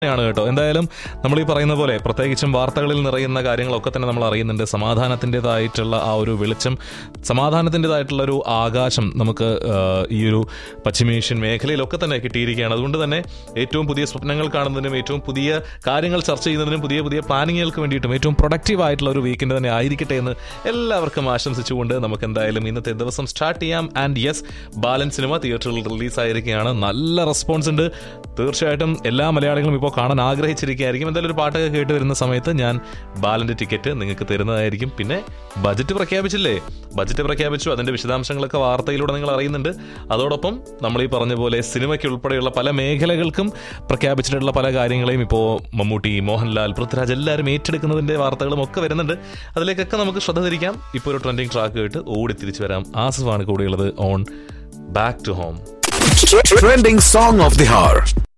ആണ് കേട്ടോ എന്തായാലും നമ്മൾ ഈ പറയുന്ന പോലെ പ്രത്യേകിച്ചും വാർത്തകളിൽ നിറയുന്ന കാര്യങ്ങളൊക്കെ തന്നെ നമ്മൾ അറിയുന്നുണ്ട് സമാധാനത്തിൻ്റെതായിട്ടുള്ള ആ ഒരു വെളിച്ചം സമാധാനത്തിൻ്റെതായിട്ടുള്ള ഒരു ആകാശം നമുക്ക് ആ, ഈ ഒരു പശ്ചിമേഷ്യൻ മേഖലയിലൊക്കെ തന്നെ കിട്ടിയിരിക്കുകയാണ് അതുകൊണ്ട് തന്നെ ഏറ്റവും പുതിയ സ്വപ്നങ്ങൾ കാണുന്നതിനും ഏറ്റവും പുതിയ കാര്യങ്ങൾ ചർച്ച ചെയ്യുന്നതിനും പുതിയ പുതിയ പ്ലാനിങ്ങുകൾക്ക് വേണ്ടിയിട്ടും ഏറ്റവും പ്രൊഡക്റ്റീവ് ആയിട്ടുള്ള ഒരു വീക്കെൻഡ് തന്നെ ആയിരിക്കട്ടെ എന്ന് എല്ലാവർക്കും ആശംസിച്ചുകൊണ്ട് നമുക്ക് എന്തായാലും ഇന്നത്തെ ദിവസം സ്റ്റാർട്ട് ചെയ്യാം ആൻഡ് യെസ് ബാലൻ സിനിമ തിയേറ്ററിൽ റിലീസായിരിക്കുകയാണ് നല്ല റെസ്പോൺസ് ഉണ്ട് തീർച്ചയായിട്ടും എല്ലാ മലയാളികളും ഇപ്പോൾ കാണാൻ ആഗ്രഹിച്ചിരിക്കുകയായിരിക്കും എന്തായാലും ഒരു പാട്ടൊക്കെ കേട്ട് വരുന്ന സമയത്ത് ഞാൻ ബാലന്റെ ടിക്കറ്റ് നിങ്ങൾക്ക് തരുന്നതായിരിക്കും പിന്നെ ബജറ്റ് പ്രഖ്യാപിച്ചില്ലേ ബജറ്റ് പ്രഖ്യാപിച്ചു അതിന്റെ വിശദാംശങ്ങളൊക്കെ വാർത്തയിലൂടെ നിങ്ങൾ അറിയുന്നുണ്ട് അതോടൊപ്പം നമ്മൾ ഈ പറഞ്ഞ പോലെ സിനിമയ്ക്ക് ഉൾപ്പെടെയുള്ള പല മേഖലകൾക്കും പ്രഖ്യാപിച്ചിട്ടുള്ള പല കാര്യങ്ങളെയും ഇപ്പോൾ മമ്മൂട്ടി മോഹൻലാൽ പൃഥ്വിരാജ് എല്ലാവരും ഏറ്റെടുക്കുന്നതിന്റെ വാർത്തകളും ഒക്കെ വരുന്നുണ്ട് അതിലേക്കൊക്കെ നമുക്ക് ശ്രദ്ധ തിരിക്കാം ഇപ്പോൾ ഒരു ട്രെൻഡിങ് ട്രാക്ക് കേട്ട് ഓടി തിരിച്ചു വരാം ആസിഫാണ് കൂടെയുള്ളത് on back to home Trending song of the hour.